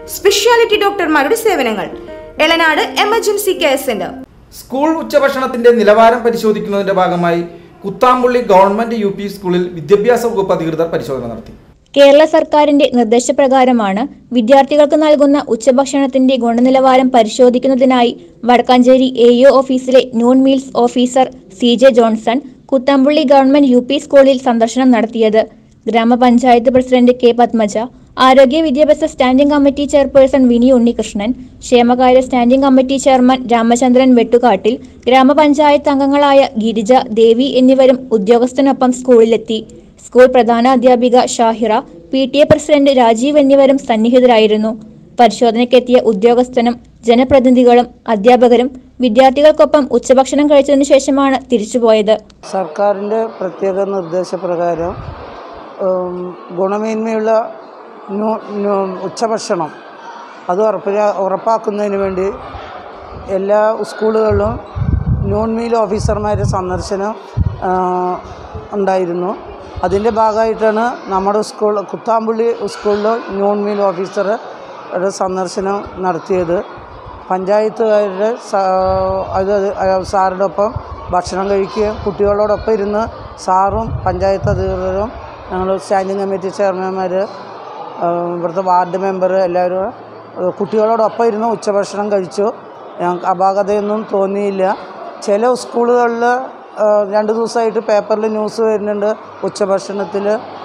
Speciality ഡോക്ടർമാരുടെ സേവനങ്ങൾ Elanad emergency care centre school ഉച്ചഭക്ഷണത്തിന്റെ നിലവാരം പരിശോധിക്കുന്നതിന്റെ ഭാഗമായി കുത്താമ്പുള്ളി ഗവൺമെന്റ് യു പി സ്കൂളിൽ വിദ്യാഭ്യാസ വകുപ്പ് അധികൃതർ പരിശോധന നടത്തി കേരള സർക്കാരിന്റെ നിർദ്ദേശപ്രകാരമാണ് വിദ്യാർത്ഥികൾക്ക് നൽകുന്ന ഉച്ചഭക്ഷണത്തിന്റെ ഗുണനിലവാരം പരിശോധിക്കുന്നതിനായി വടക്കാഞ്ചേരി എ ഓഫീസിലെ noon meals officer C J Johnson Kuthampully government U P സ്കൂളിൽ സന്ദർശനം നടത്തിയത് ഗ്രാമപഞ്ചായത്ത് പ്രസിഡന്റ് കെ പത്മജ ആരോഗ്യ വിദ്യാഭ്യാസ standing committee chairperson Vini Unnikrishnan ക്ഷേമകാര്യ standing committee chairman Ramachandran Vettukattil ഗ്രാമപഞ്ചായത്ത് അംഗങ്ങളായ ഗിരിജ ദേവി എന്നിവരും ഉദ്യോഗസ്ഥനൊപ്പം സ്കൂളിലെത്തി സ്കൂൾ പ്രധാന അധ്യാപിക Shahira P T A president Rajeev എന്നിവരും സന്നിഹിതരായിരുന്നു പരിശോധനയ്ക്കെത്തിയ ഉദ്യോഗസ്ഥനും ജനപ്രതിനിധികളും അധ്യാപകരും വിദ്യാർത്ഥികൾക്കൊപ്പം ഉച്ചഭക്ഷണം കഴിച്ചതിനു ശേഷമാണ് തിരിച്ചുപോയത് സർക്കാരിൻ്റെ പ്രത്യേക നിർദ്ദേശപ്രകാരം ഉം, ഗുണമേന്മയുള്ള ന്യൂ- ന്യൂ- ഉച്ചഭക്ഷണം അത് ഉറപ്പിക്കാ ഉറപ്പാക്കുന്നതിന് വേണ്ടി എല്ലാ സ്കൂളുകളിലും നോൺ മീൽ ഓഫീസർമാരുടെ സന്ദർശനം ആ, ഉണ്ടായിരുന്നു അതിൻ്റെ ഭാഗമായിട്ടാണ് നമ്മുടെ സ്കൂൾ കുത്താമ്പുള്ളി സ്കൂളിൽ നോൺ മീൽ ഓഫീസറുടെ സന്ദർശനം നടത്തിയത് പഞ്ചായത്തുകാരുടെ സാ- അത് അത് സാറുടെ ഒപ്പം ഭക്ഷണം കഴിക്കുകയും കുട്ടികളോടൊപ്പം ഇരുന്ന് സാറും പഞ്ചായത്ത് അധികൃതരും ഞങ്ങൾ സ്റ്റാൻഡിംഗ് കമ്മിറ്റി ചെയർമാൻമാർ ഇവിടുത്തെ വാർഡ് മെമ്പർ എല്ലാവരും ഏഹ് കുട്ടികളോടൊപ്പം ഇരുന്ന് ഉച്ചഭക്ഷണം കഴിച്ചു ഞങ്ങൾക്ക് അപാകതയൊന്നും തോന്നിയില്ല ചില സ്കൂളുകളിൽ രണ്ട് ദിവസമായിട്ട് പേപ്പറിൽ ന്യൂസ് വരുന്നുണ്ട് ഉച്ചഭക്ഷണത്തിൽ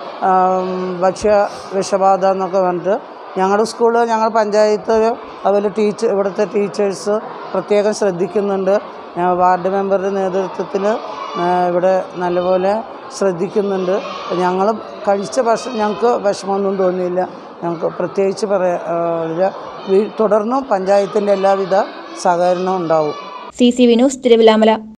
ഭക്ഷ്യ വിഷബാധ എന്നൊക്കെ പറഞ്ഞിട്ട് ഞങ്ങളുടെ സ്കൂളിൽ ഞങ്ങൾ പഞ്ചായത്ത് അതുപോലെ ടീച്ചർ ഇവിടുത്തെ ടീച്ചേഴ്സ് പ്രത്യേകം ശ്രദ്ധിക്കുന്നുണ്ട് ഞങ്ങൾ വാർഡ് മെമ്പറുടെ നേതൃത്വത്തിൽ ഇവിടെ നല്ലപോലെ ശ്രദ്ധിക്കുന്നുണ്ട് ഞങ്ങൾ കഴിച്ച ഭക്ഷണം ഞങ്ങൾക്ക് വിഷമമൊന്നും തോന്നിയില്ല ഞങ്ങൾക്ക് പ്രത്യേകിച്ച് പറയാ ആ, ഇല്ല. വീ- തുടർന്നും പഞ്ചായത്തിൻ്റെ എല്ലാവിധ സഹകരണവും ഉണ്ടാവും C C V news Thiruvilwamala